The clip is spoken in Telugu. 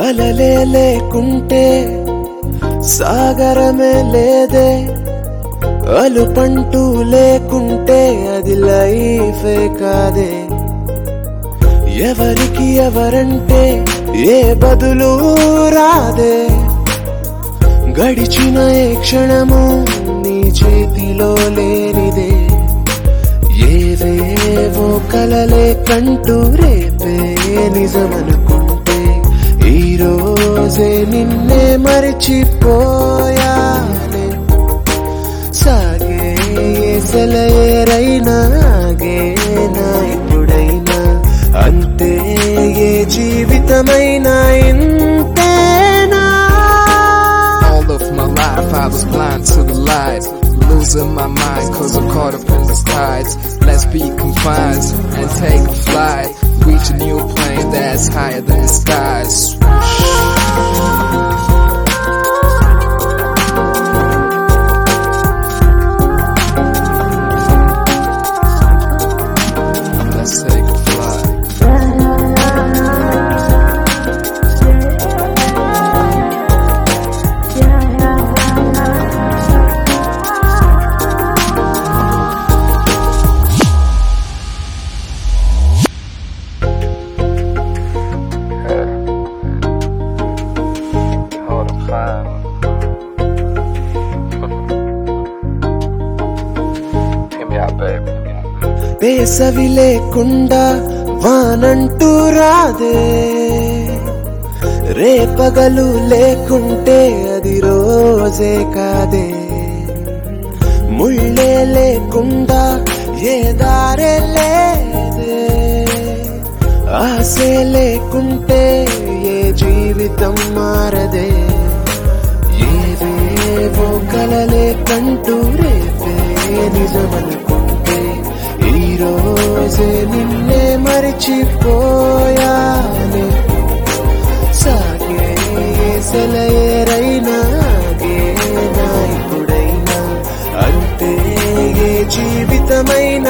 అలలే లేకుంటే సాగరమే లేదే అలుపంటూ లేకుంటే అది లైఫే కాదే ఎవరికి ఎవరంటే ఏ బదులు రాదే గడిచిన ఏ క్షణము నీ చేతిలో లేనిదే ఏవేవో కలలే కంటూ రేపే నిజమనుకుంటే ఈ రోజే నిన్నే మరిచిపోయానే సాగే సెలయేరైనా ఆగేనా ఇప్పుడైనా అంతే ఏ జీవితమైనా ఇంతేనా All of my life I was blind to the light Losing my mind cause I'm caught up in the skies Let's be confined and take a flight Reach a new plane that's higher than the skies Let's take a flight Hold on fine Hear me out baby వేసవి లేకుండా వానంటూ రాదే రేపగలు లేకుంటే అది రోజే కాదే ముళ్ళే లేకుండా ఏ దారే లేదే ఆశే లేకుంటే ఏ జీవితం మారదే ఏవేవో కలలే కంటూ రేపే నిజమనుకుంటే ఈ రోజే నిన్నే మరిచిపోయానే సాగే సెలయేరైనా ఆగేనా ఇప్పుడైనా అంటే ఏ జీవితమైనా